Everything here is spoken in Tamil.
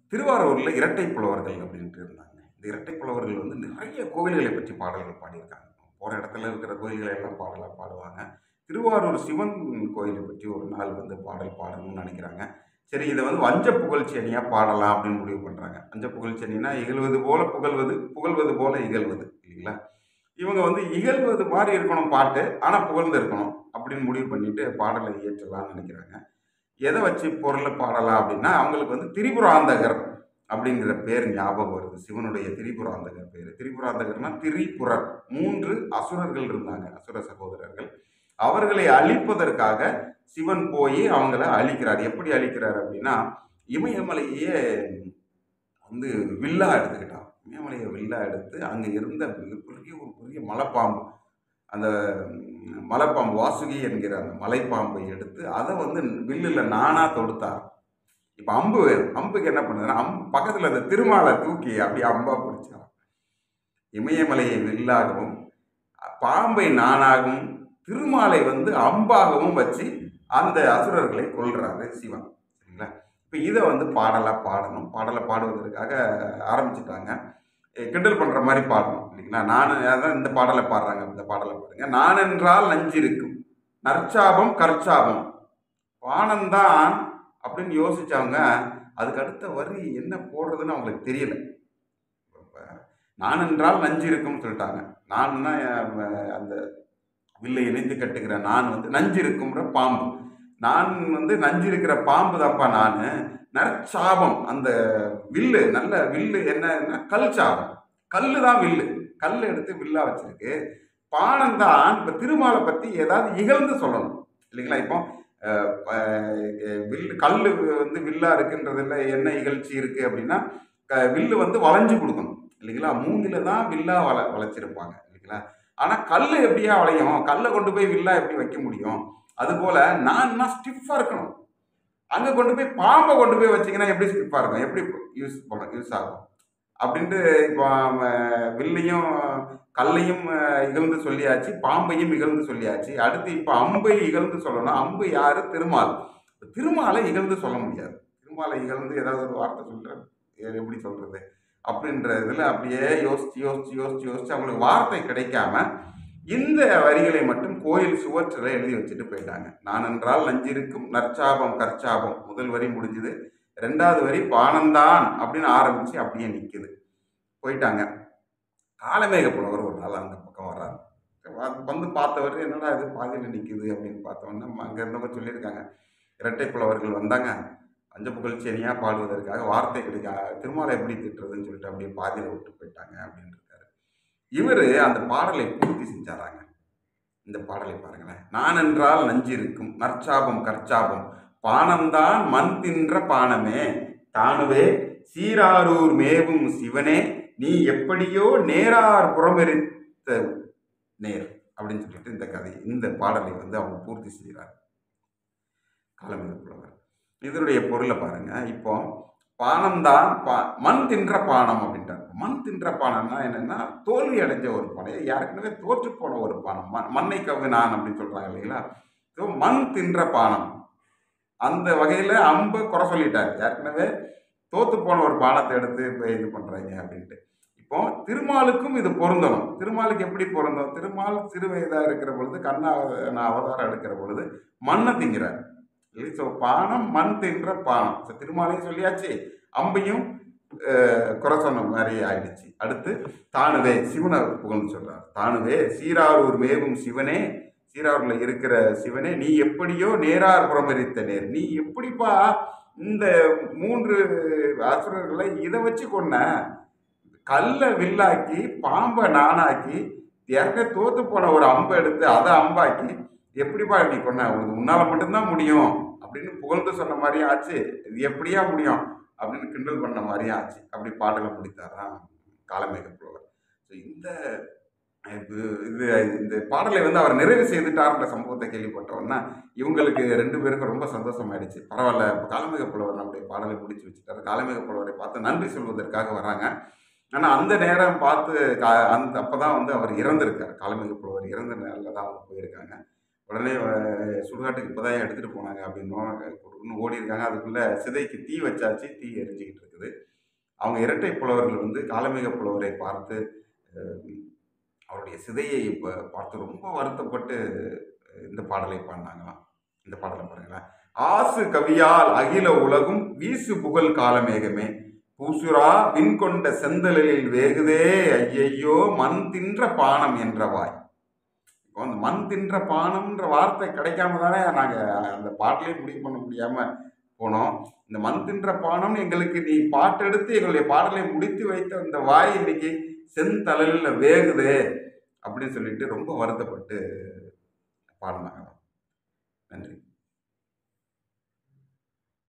திருவாரூரில் இரட்டை புலவர்கள் அப்படின்ட்டு இருந்தாங்க இந்த இரட்டை புலவர்கள் வந்து நிறைய கோவில்களை பற்றி பாடல்கள் பாடியிருக்காங்க போகிற இடத்துல இருக்கிற கோயில்களை எல்லாம் பாடலாக பாடுவாங்க திருவாரூர் சிவன் கோயிலை பற்றி ஒரு நாள் வந்து பாடல் பாடணும்னு நினைக்கிறாங்க சரி இதை வந்து வஞ்ச புகழ்ச்செடியாக பாடலாம் அப்படின்னு முடிவு பண்ணுறாங்க வஞ்ச புகழ்ச்செடினா இகழ்வது போல புகழ்வது புகழ்வது போல இகழ்வது இல்லைங்களா இவங்க வந்து இகழ்வது மாதிரி இருக்கணும் பாட்டு ஆனால் புகழ்ந்து இருக்கணும் அப்படின்னு முடிவு பண்ணிட்டு பாடலை இயற்றலாம்னு நினைக்கிறாங்க எதை வச்சு பொருளை பாடலாம் அப்படின்னா அவங்களுக்கு வந்து திரிபுராந்தகர் அப்படிங்கிற பேர் ஞாபகம் வருது சிவனுடைய திரிபுராந்தகர் பேர் திரிபுராந்தகர்னா திரிபுரர் மூன்று அசுரர்கள் இருந்தாங்க அசுர சகோதரர்கள் அவர்களை அழிப்பதற்காக சிவன் போய் அவங்கள அழிக்கிறார் எப்படி அழிக்கிறார் அப்படின்னா இமயமலையே வந்து வில்லா எடுத்துக்கிட்டான் இமயமலையை வில்லா எடுத்து அங்கே இருந்த மிகப்பெரிய ஒரு பெரிய மலைப்பாம்பு அந்த ம், மலைப்பாம்பு வாசுகி என்கிற அந்த மலைப்பாம்பை எடுத்து அதை வந்து வில்லில் நானாக தொடுத்தார் இப்போ அம்பு வேணும் அம்புக்கு என்ன பண்ணுதுன்னா அம்பு பக்கத்தில் அந்த திருமாலை தூக்கி அப்படியே அம்பா பிடிச்சான் இமயமலையை வில்லாகவும் பாம்பை நானாகவும் திருமாலை வந்து அம்பாகவும் வச்சு அந்த அசுரர்களை கொல்றாரு சிவன் சரிங்களா இப்போ இதை வந்து பாடலாக பாடணும் பாடலை பாடுவதற்காக ஆரம்பிச்சிட்டாங்க எ, கிண்டல் பண்ணுற மாதிரி பாடணும் இல்லைங்களா நான் அதான் இந்த பாடலை பாடுறாங்க இந்த பாடலை பாருங்க நான் என்றால் நஞ்சிருக்கும் நற்சாபம் கற்சாபம் வானம்தான் அப்படின்னு யோசிச்சவங்க அதுக்கு அடுத்த வரி என்ன போடுறதுன்னு அவங்களுக்கு தெரியல இப்ப நான் என்றால் நஞ்சு இருக்கும்னு சொல்லிட்டாங்க நான்னா அஹ், அந்த வில்லை இணைத்து கட்டுகிற நான் வந்து நஞ்சு இருக்கும்ன்ற பாம்பு நான் வந்து நஞ்சு இருக்கிற பாம்பு தான்ப்பா நான் நற்சாபம் அந்த வில்லு நல்ல வில்லு என்னன்னா கல் சாபம் கல்லு தான் வில்லு கல் எடுத்து வில்லா வச்சிருக்கு பானம் தான் இப்போ திருமாலை பற்றி ஏதாவது இகழ்ந்து சொல்லணும் இல்லைங்களா இப்போ அஹ், அஹ், வில்லு கல் வந்து வில்லா இருக்குன்றதுல என்ன இகழ்ச்சி இருக்குது அப்படின்னா க- வில்லு வந்து வளைஞ்சு கொடுக்கணும் இல்லைங்களா மூங்கில தான் வில்லா வள வளைச்சிருப்பாங்க இல்லைங்களா ஆனால் கல் எப்படியா வளையும் கல்லை கொண்டு போய் வில்லா எப்படி வைக்க முடியும் அதுபோல் நான்னா ஸ்டிஃபாக இருக்கணும் அங்கே கொண்டு போய் பாம்பை கொண்டு போய் வச்சிங்கன்னா எப்படி ஸ்டிஃபாக இருக்கும் எப்படி யூஸ் பண்ண யூஸ் ஆகும் அப்படின்ட்டு இப்போ அஹ், வில்லையும் கல்லையும் அஹ், இகழ்ந்து சொல்லியாச்சு பாம்பையும் இகழ்ந்து சொல்லியாச்சு அடுத்து இப்போ அம்பை இகழ்ந்து சொல்லணும் அம்பு யாரு திருமால் திருமாலை இகழ்ந்து சொல்ல முடியாது திருமாலை இகழ்ந்து ஏதாவது ஒரு வார்த்தை சொல்கிறேன் எப்படி சொல்கிறது அப்படின்ற இதில் அப்படியே யோசிச்சு யோசிச்சு யோசிச்சு யோசிச்சு அவங்களுக்கு வார்த்தை கிடைக்காம இந்த வரிகளை மட்டும் கோயில் சுவற்றில் எழுதி வச்சுட்டு போயிட்டாங்க நான் என்றால் நஞ்சிருக்கும் நற்சாபம் கற்சாபம் முதல் வரி முடிஞ்சுது ரெண்டாவது வரி பானந்தான் அப்படின்னு ஆரம்பித்து அப்படியே நிற்குது போயிட்டாங்க காலமேக புலவர் ஒரு நாள் அந்த பக்கம் வர்றாரு வ- வந்து பார்த்தவர் என்னடா இது பாதியில் நிற்குது அப்படின்னு பார்த்தோன்னா அங்கே இருந்தவங்க சொல்லியிருக்காங்க இரட்டை புலவர்கள் வந்தாங்க அஞ்ச புகழ்ச்சியனியாக பாடுவதற்காக வார்த்தை கிடைக்க திருமாலை எப்படி திட்டுறதுன்னு சொல்லிட்டு அப்படியே பாதியில் விட்டு போயிட்டாங்க அப்படின்னு இருக்காரு இவர் அந்த பாடலை பூர்த்தி செஞ்சாராங்க இந்த பாடலை பாருங்களேன் நான் என்றால் நஞ்சு இருக்கும் நற்சாபம் கற்சாபம் பானம்தான் மண் தின்ற பானமே தானுவே சீராரூர் மேவும் சிவனே நீ எப்படியோ நேரார் புறமெரித்த நேர் அப்படின்னு சொல்லிட்டு இந்த கதை இந்த பாடலை வந்து அவங்க பூர்த்தி செய்கிறார் காலமிக புலவர் இதனுடைய பொருளை பாருங்க இப்போ பானம்தான் பா மண் தின்ற பானம் அப்படின்றார் மண் தின்ற பானம்னா என்னன்னா தோல்வி அடைஞ்ச ஒரு பானம் ஏற்கனவே தோற்று போன ஒரு பானம் மண் மண்ணை கவ்வினான் அப்படின்னு சொல்றாங்க இல்லைங்களா ஸோ மண் தின்ற பானம் அந்த வகையில் அம்பை குறை சொல்லிட்டார் ஏற்கனவே தோத்து போன ஒரு பானத்தை எடுத்து இப்போ இது பண்ணுறாங்க அப்படின்ட்டு இப்போ திருமாலுக்கும் இது பொருந்தணும் திருமாலுக்கு எப்படி பொருந்தும் திருமால் சிறு வயதாக இருக்கிற பொழுது கண்ணா அவதாரம் எடுக்கிற பொழுது மண்ணை திங்கிறார் இல்லை ஸோ பானம் மண் தின்ற பானம் ஸோ திருமாலையும் சொல்லியாச்சு அம்பையும் அஹ், குறை சொன்ன மாதிரி ஆயிடுச்சு அடுத்து தானுவே சிவனை புகழ்ந்து சொல்றார் தானுவே சீராரூர் மேவும் சிவனே சீராரூரில் இருக்கிற சிவனே நீ எப்படியோ நேரார் புறமரித்த நேர் நீ எப்படிப்பா இந்த மூன்று அசுரர்களை இதை வச்சு கொன்ன கல்லை வில்லாக்கி பாம்பை நானாக்கி ஏற்கனவே தோத்து போன ஒரு அம்பை எடுத்து அதை அம்பாக்கி எப்படிப்பா நீ கொன்ன உனக்கு உன்னால மட்டும்தான் முடியும் அப்படின்னு புகழ்ந்து சொன்ன மாதிரியும் ஆச்சு இது எப்படியா முடியும் அப்படின்னு கிண்டல் பண்ண மாதிரியும் ஆச்சு அப்படி பாடலை முடித்தாராம் காலமேக புலவர் ஸோ இந்த இது இது இந்த பாடலை வந்து அவர் நிறைவு செய்துட்டார்ன்ற சம்பவத்தை கேள்விப்பட்டோன்னா இவங்களுக்கு ரெண்டு பேருக்கும் ரொம்ப சந்தோஷமாயிடுச்சு பரவாயில்ல இப்போ காலமேக புலவர் நம்முடைய பாடலை முடிச்சு வச்சுட்டாரு காலமேக புலவரை பார்த்து நன்றி சொல்வதற்காக வராங்க ஆனால் அந்த நேரம் பார்த்து கா அந்த அப்போ தான் வந்து அவர் இறந்திருக்கார் காலமேக புலவர் இறந்த நேரில் தான் அவங்க போயிருக்காங்க உடனே அஹ், சுடுகாட்டுக்கு இப்போ தான் எடுத்துகிட்டு போனாங்க அப்படின்னோம் கொடுக்கணும் ஓடி இருக்காங்க அதுக்குள்ளே சிதைக்கு தீ வச்சாச்சு தீ எரிஞ்சிக்கிட்டு இருக்குது அவங்க இரட்டை புலவர்கள் வந்து காலமிக புலவரை பார்த்து அஹ், அவருடைய சிதையை ப- பார்த்து ரொம்ப வருத்தப்பட்டு அஹ், இந்த பாடலை பாடினாங்களாம் இந்த பாடலை பாருங்களேன் ஆசு கவியால் அகில உலகும் வீசு புகழ் காலமேகமே பூசுரா விண்கொண்ட செந்தலில் வேகுதே ஐயையோ மண் தின்ற பானம் என்றவாய் இப்போ அந்த மண் தின்ற பானம்ன்ற வார்த்தை கிடைக்காம தானே நாங்கள் அந்த பாட்டிலே முடிவு பண்ண முடியாமல் போனோம் இந்த மண் தின்ற பானம்னு எங்களுக்கு நீ பாட்டெடுத்து எங்களுடைய பாடலை முடித்து வைத்த அந்த வாய் இன்னைக்கு செந்தழலில் வேகுதே அப்படின்னு சொல்லிட்டு ரொம்ப வருத்தப்பட்டு பாடினாங்க நன்றி